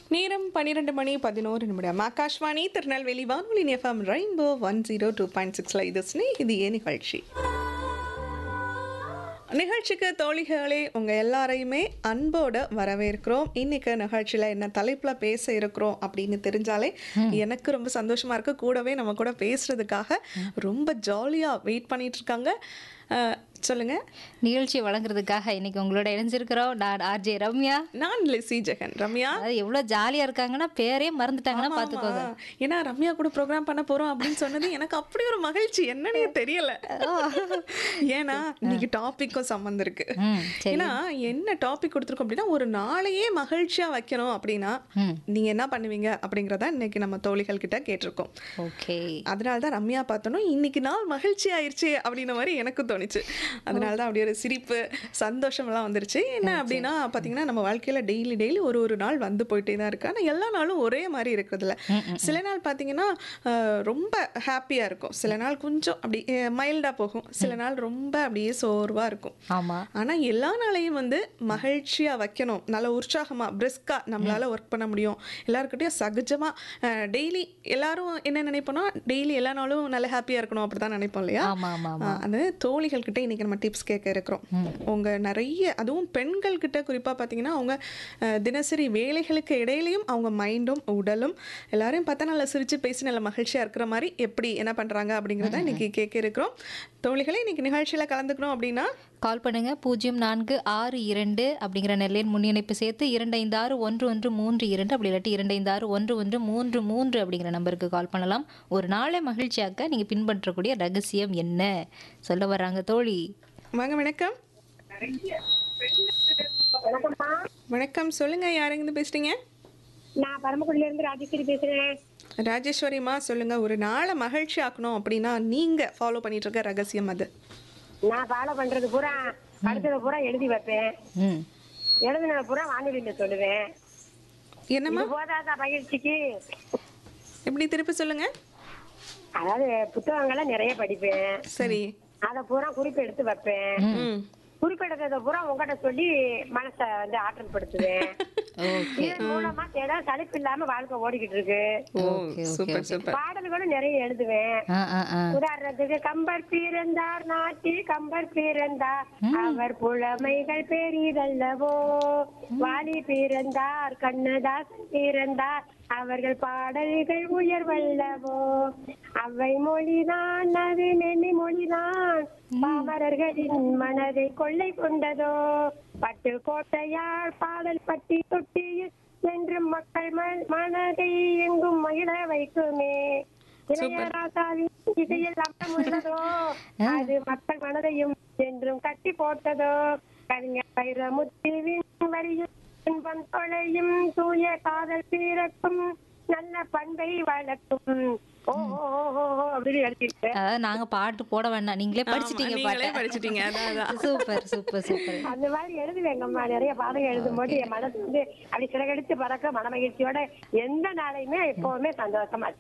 நேரம் பன்னிரெண்டு மணி பதினோரு நிமிடம் ஆகாஷ்வாணி திருநெல்வேலி வானொலி FM rainbow one zero two point சிக்ஸில் இது ஸ்நேகிதியே நிகழ்ச்சி நிகழ்ச்சிக்கு தோழிகளே உங்கள் எல்லாரையுமே அன்போடு வரவேற்கிறோம் இன்னைக்கு நிகழ்ச்சியில் என்ன தலைப்பில் பேச இருக்கிறோம் அப்படின்னு தெரிஞ்சாலே எனக்கு ரொம்ப சந்தோஷமாக இருக்கு கூடவே நம்ம கூட பேசுறதுக்காக ரொம்ப ஜாலியாக வெயிட் பண்ணிட்டு இருக்காங்க அஹ், சொல்லுங்க நிகழ்ச்சி வழங்குறதுக்காக இன்னைக்கு உங்களோட இணைஞ்சிருக்கிறோம் நான் ஆர்ஜே ரம்யா நான் லெசி ஜெகன் ரம்யா அதாவது எவ்வளவு ஜாலியா இருக்காங்கன்னா பேரே மறந்துட்டாங்கன்னா ஆமா, பாத்துக்கோங்க ஆமா. ஏன்னா ரம்யா கூட ப்ரோக்ராம் பண்ண போறோம் அப்படின்னு சொன்னது எனக்கு அப்படி ஒரு மகிழ்ச்சி என்னன்னே தெரியல ஏன்னா இன்னைக்கு டாபிக்கும் சம்மந்தம் இருக்கு ம் சரி ஏன்னா என்ன டாபிக் கொடுத்துருக்கோம் அப்படின்னா ஒரு நாளையே மகிழ்ச்சியா வைக்கணும் அப்படின்னா ம் நீங்க என்ன பண்ணுவீங்க அப்படிங்கறத இன்னைக்கு நம்ம தோழிகள் கிட்ட கேட்டிருக்கோம் ஓகே அதனால தான் ரம்யா பார்த்தோன்னா இன்னைக்கு நாள் மகிழ்ச்சி ஆயிருச்சு அப்படின்ன மாதிரி எனக்கு தோணுச்சு அதனால தான் அப்படி ஒரு சிரிப்பு சந்தோஷம் எல்லாம் வந்துருச்சு என்ன அப்படின்னா பார்த்தீங்கன்னா நம்ம வாழ்க்கையில டெய்லி டெய்லி ஒரு ஒரு நாள் வந்து போயிட்டே தான் இருக்கு ஆனால் எல்லா நாளும் ஒரே மாதிரி இருக்கிறதுல சில நாள் பார்த்தீங்கன்னா அஹ், ரொம்ப ஹாப்பியாக இருக்கும் சில நாள் கொஞ்சம் அப்படி மைல்டாக போகும் சில நாள் ரொம்ப அப்படியே சோர்வாக இருக்கும் ஆமா ஆனால் எல்லா நாளையும் வந்து மகிழ்ச்சியாக வைக்கணும் நல்ல உற்சாகமாக பிரிஸ்காக நம்மளால் ஒர்க் பண்ண முடியும் எல்லாருக்கிட்டையும் சகஜமாக டெய்லி எல்லாரும் என்ன நினைப்போம்னா டெய்லி எல்லா நாளும் நல்ல ஹாப்பியாக இருக்கணும் அப்படி தான் நினைப்போம் இல்லையா ஆமா ஆமா ஆமா ஆ, அந்த தோழிகள் கிட்ட இன்னைக்கு நம்ம டிப்ஸ் கேட்க இருக்கிறோம் உங்க நிறைய அதுவும் பெண்கள் கிட்ட குறிப்பா பாத்தீங்கன்னா அவங்க அஹ், தினசரி வேலைகளுக்கு இடையிலையும் அவங்க மைண்டும் உடலும் எல்லாரையும் பார்த்தா நல்லா சிரிச்சு பேசி நல்ல மகிழ்ச்சியா இருக்கிற மாதிரி எப்படி என்ன பண்றாங்க அப்படிங்கிறத இன்னைக்கு கேட்க இருக்கிறோம் தோழிகளே இன்னைக்கு நிகழ்ச்சியில கலந்துக்கணும் அப்படின்னா கால் பண்ணுங்க பூஜ்ஜியம் நான்கு ஆறு இரண்டு அப்படிங்கிற நெல்லையின் முன்னிணைப்பு சேர்த்து இரண்டு ஐந்து ஆறு ஒன்று ஒன்று மூன்று இரண்டு அப்படி இல்லாட்டி இரண்டு ஐந்து ஆறு ஒன்று ஒன்று மூன்று மூன்று அப்படிங்கிற நம்பருக்கு கால் பண்ணலாம் ஒரு நாளை மகிழ்ச்சியாக்க நீங்க பின்பற்றக்கூடிய ரகசியம் என்ன சொல்ல வர்றாங்க தோழி வாங்க வணக்கம் வணக்கம்மா வணக்கம் சொல்லுங்க யாருங்க பேசுறீங்க நான் பரமக்குடியில இருந்து ராஜேஸ்வரி பேசுறேன் ராஜேஸ்வரிமா சொல்லுங்க ஒரு நாளை மகிழ்ச்சி ஆக்கணும் அப்படின்னா நீங்க ஃபாலோ பண்ணிட்டு இருக்க ரகசியம் அது நான் ஃபாலோ பண்றது பூரா படிச்சத பூரா எழுதி வைப்பேன் ம் எழுதினத பூரா வானொலியில சொல்லுவேன் என்னம்மா இது போதாதா மகிழ்ச்சிக்கு எப்படி திருப்பி சொல்லுங்க அதாவது புத்தகங்களை நிறைய படிப்பேன் சரி அதை பூரா குறிப்பு எடுத்து வைப்பேன் ம் குறிப்பெடுத்ததை பூரா உங்ககிட்ட சொல்லி மனசை வந்து ஆற்றல் படுத்துவேன் ஓகே இதன் மூலமா ஏதாவது சலிப்பு இல்லாம வாழ்க்கை ஓடிக்கிட்டு இருக்கு ஓ ஓகே, சூப்பர் சூப்பர் பாடல்களும் நிறைய எழுதுவேன் ஆ ஆ ஆ உதாரணத்துக்கு கம்பர் பிறந்தார் நாட்டில் கம்பர் பிறந்தார் அவர் புலமைகள் பெரிதல்லவோ வாலி பிறந்தார் கண்ணதாசன் பிறந்தார் அவர்கள் பாடல்கள் உயர்வல்லவோ அவை மொழிதான் அது நெல்லி மொழிதான் பாமரர்களின் மனதை கொள்ளை கொண்டதோ பட்டு கோட்டையார் பாடல் பட்டி தொட்டியில் என்று மக்கள் ம- மனதை எங்கும் மகிழ வைக்குமே இளையராசாவின் இசையில் அம்சம் உள்ளதோ அது மக்கள் மனதையும் என்றும் கட்டி போட்டதோ கவிஞர் வைரமுத்துவின் வரியும் இன்பம் தொலையும் தூய காதல் பிறக்கும் நல்ல பண்பை வளர்க்கும் ஓ ஓ, ஓ, ஓ, ஓ அப்படின்னு எழுதிருக்கேன் அதாவது நாங்க பாட்டு போட வேண்டாம் நீங்களே படிச்சிட்டீங்க நீங்களே பாட்டை படிச்சிட்டீங்க அதான் அதான் சூப்பர் சூப்பர் சூப்பர் அந்த மாதிரி எழுதுவேங்கம்மா நிறைய பாடல்கள் எழுதும்போது என் மனசு வந்து அப்படி சிறகடித்து பறக்க மன மகிழ்ச்சியோட எந்த நாளையுமே எப்பவுமே சந்தோஷமா